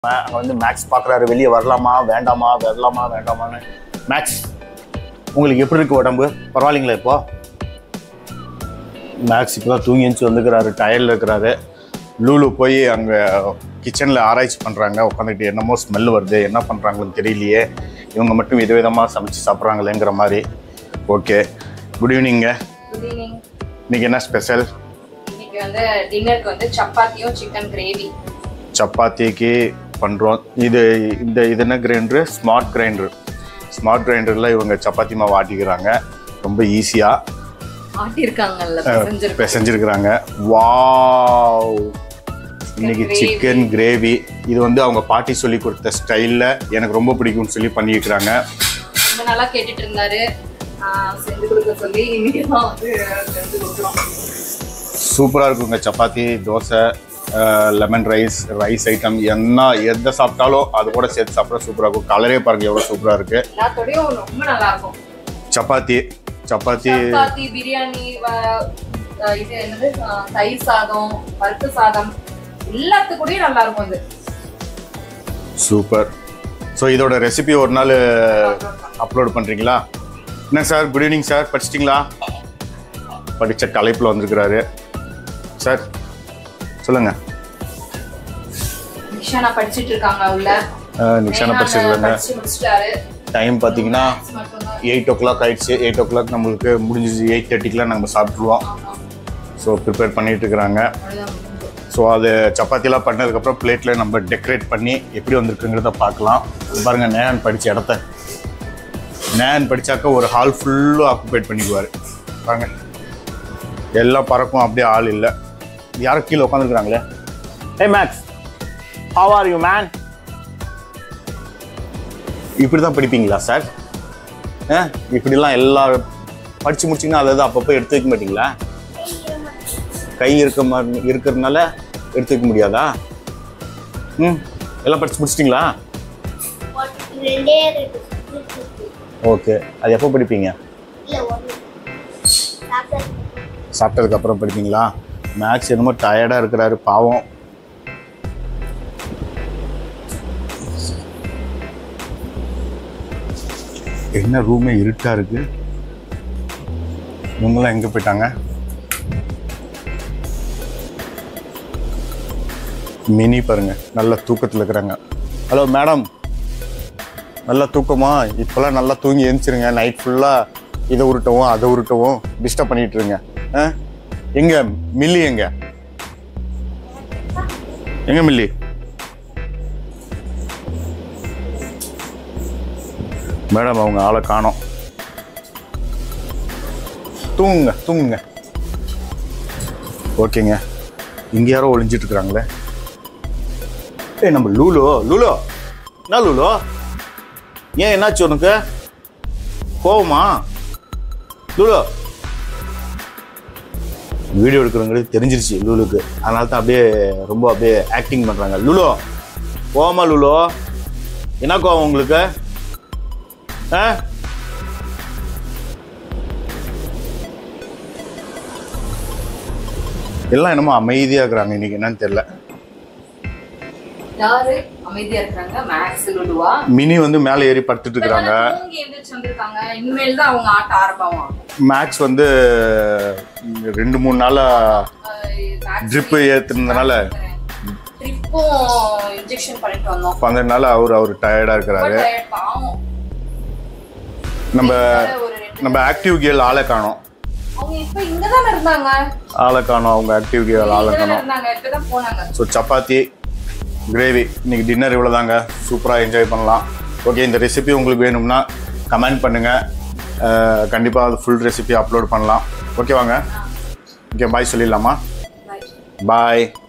அங்கே வந்து மேக்ஸ் பார்க்குறாரு வெளியே வரலாமா வேண்டாமா வரலாமா வேண்டாமான்னு மேக்ஸ் உங்களுக்கு எப்படி இருக்கு உடம்பு பரவாயில்லைங்களா இப்போ மேக்ஸ் இப்போ தான் தூங்கி எழுந்துச்சு வந்துக்கிறாரு டயர்டில் இருக்கிறாரு லூலு போய் அங்கே கிச்சனில் ஆராய்ச்சி பண்ணுறாங்க உட்காந்துக்கிட்டு என்னமோ ஸ்மெல் வருது என்ன பண்ணுறாங்கன்னு தெரியலையே இவங்க மட்டும் விதவிதமாக சமைச்சு சாப்பிட்றாங்களேங்கிற மாதிரி okay good evening good evening இன்னைக்கு என்ன ஸ்பெஷல் இன்னைக்கு வந்து டின்னருக்கு வந்து சப்பாத்தியும் சிக்கன் கிரேவி சப்பாத்திக்கு பண்ணுறோம் இது இந்த இது என்ன கிரைண்டரு ஸ்மார்ட் கிரைண்டர் ஸ்மார்ட் கிரைண்டரில் இவங்க சப்பாத்தி மாவு ஆட்டிக்கிறாங்க ரொம்ப ஈஸியாக ஆட்டியிருக்காங்கல்ல செஞ்சிருக்கோம் பிசைஞ்சிருக்கிறாங்க வாவ் இன்னைக்கு gravy. சிக்கன் கிரேவி இது வந்து அவங்க பாட்டி சொல்லி கொடுத்த ஸ்டைலில் எனக்கு ரொம்ப பிடிக்கும்னு சொல்லி பண்ணியிருக்கிறாங்க ரொம்ப நாளா கேட்டுட்டு இருந்தாரு ஆஹ் செஞ்சு கொடுக்க சொல்லி இன்னைக்கு தான் வந்து செஞ்சு கொடுக்குறோம் சூப்பராக இருக்குங்க chapati dosa lemon rice rice item என்ன எதை சாப்பிட்டாலும் அது கூட சேர்த்து சாப்பிட்டா சூப்பராக இருக்கும் கலரே பாருங்க எவ்வளோ சூப்பராக இருக்குது எல்லாத்தோடயும் ரொம்ப நல்லா இருக்கும் சப்பாத்தி சப்பாத்தி சப்பாத்தி பிரியாணி வ- அஹ் இது என்னது அஹ் தயிர் சாதம் பருப்பு சாதம் எல்லாத்துக்கூடயும் நல்லா இருக்கும் இது சூப்பர் ஸோ இதோட ரெசிபி ஒரு நாள் அப்லோட் பண்ணுறீங்களா என்ன சார் குட் ஈவினிங் சார் படிச்சிட்டிங்களா படித்த கலைப்பில் வந்திருக்கிறாரு சார் சொல்லுங்கள் நிஷானா படிச்சிட்டு இருக்காங்க உள்ள நிஷானா நேஹா படிச்சிருக்காங்க படிச்சு முடிச்சிட்டாரு டைம் பார்த்தீங்கன்னா மட்டும்தான் எயிட் ஓ கிளாக் ஆயிடுச்சு எயிட் ஓ கிளாக் நம்மளுக்கு முடிஞ்சிச்சு எயிட் தேர்ட்டிக்கெலாம் நம்ம சாப்பிட்ருவோம் ஆமா. ஸோ ப்ரிப்பேர் பண்ணிட்டு இருக்கிறாங்க அவ்வளவுதான் முடிஞ்சது. ஸோ அது சப்பாத்திலாம் பண்ணதுக்கப்புறம் பிளேட்டில் நம்ம டெக்கரேட் பண்ணி எப்படி வந்திருக்குங்கிறத பார்க்கலாம் பாருங்க நேன் படித்த இடத்த நேன் படித்தாக்க ஒரு ஹால் ஃபுல்லாக ஆக்குபேட் பண்ணிக்குவார் பாருங்க எல்லாம் பறக்கும் அப்படியே ஆள் இல்லை யாரும் கீழே உட்காந்துருக்குறாங்களே hey Max how are you man இப்படி தான் படிப்பீங்களா சார் ஆ இப்படிலாம் எல்லா படித்து முடிச்சிங்கன்னா அதை அப்பப்போ எடுத்து வைக்க மாட்டீங்களா கை இருக்க மாதிரி இருக்கிறதுனால எடுத்து வைக்க முடியாதா ம் எல்லாம் படிச்சு முடிச்சிட்டிங்களா ரெண்டே ரெண்டு இருக்கு. ஓகே அது எப்போ படிப்பீங்க இல்ல ஒண்ணு சாப்பிட்டது சாப்பிட்டதுக்கு அப்புறம் படிப்பீங்களா மேக்ஸ் என்னமோ டயர்டாக இருக்கிறாரு பாவம் என்ன ரூமே இருட்டா இருக்கு இவங்கெல்லாம் எங்கே போயிட்டாங்க மினி பாருங்க நல்ல தூக்கத்தில் இருக்கிறாங்க ஹலோ மேடம் நல்ல தூக்கமா இப்போல்லாம் நல்லா தூங்கி எழுந்திரிச்சிருங்க நைட் ஃபுல்லாக இதை உருட்டவும் அதை உருட்டவும் டிஸ்டர்ப் பண்ணிட்டு இருங்க ஆ எங்க மில்லி எங்க எங்க மில்லி மேடம் அவங்க ஆளை காணோம் தூங்குங்க தூங்குங்க ஓகேங்க இங்க யாரோ ஒளிஞ்சிட்டு இருக்கிறாங்களே ஏய் நம்ம லூலோ லூலோ என்ன லூலோ ஏன் என்னாச்சு உனக்கு கோவமா லூலோ வீடியோ எடுக்கிறவங்களுக்கு தெரிஞ்சிருச்சு லூலுக்கு அதனால தான் அப்படியே ரொம்ப அப்படியே ஆக்டிங் பண்ணுறாங்க லுலோ கோவமா லுலோ என்ன கோவம் உங்களுக்கு ஆ எல்லாம் என்னமோ அமைதியாக இருக்கிறாங்க இன்னைக்கு என்னன்னு தெரியல யாரு அமைதியா இருக்காங்க மேக்ஸ் லுடுவா மினி வந்து மேலே ஏறி படுத்துட்டு இருக்கிறாங்க தூங்கி எந்திரிச்சு வந்திருக்காங்க இனிமேல் தான் அவங்க ஆட்ட ஆரம்பம் மேக்ஸ் வந்து ரெண்டு மூணு நாளாக ட்ரிப்பு ஏற்றுனதுனால ட்ரிப்பும் இன்ஜெக்ஷன் பண்ணிட்டு வந்தோம் பன்னெண்டு நாள் அவர் அவர் டயர்டாக ரொம்ப இருக்கிறாரு tired, பாவம் நம்ம ஒரு ரெண்டு நம்ம ஆக்டிவ் கேர்ள் ஆளை காணோம் அவங்க இப்ப இங்க தானே இருந்தாங்க ஆளை காணோம் அவங்க ஆக்டிவ் கேர்ள் ஆளை இங்க தானே காணோம் இருந்தாங்க இப்பதான் போனாங்க ஸோ சப்பாத்தி கிரேவி இன்னைக்கு டின்னர் இவ்வளோ தாங்க சூப்பராக என்ஜாய் பண்ணலாம் ஓகே இந்த ரெசிபி உங்களுக்கு வேணும்னா கமெண்ட் பண்ணுங்கள் கண்டிப்பாக அது ஃபுல் ரெசிபி அப்லோட் பண்ணலாம் ஓகே வாங்க ஓகே பாய் சொல்லிடலாமா Bye. பாய்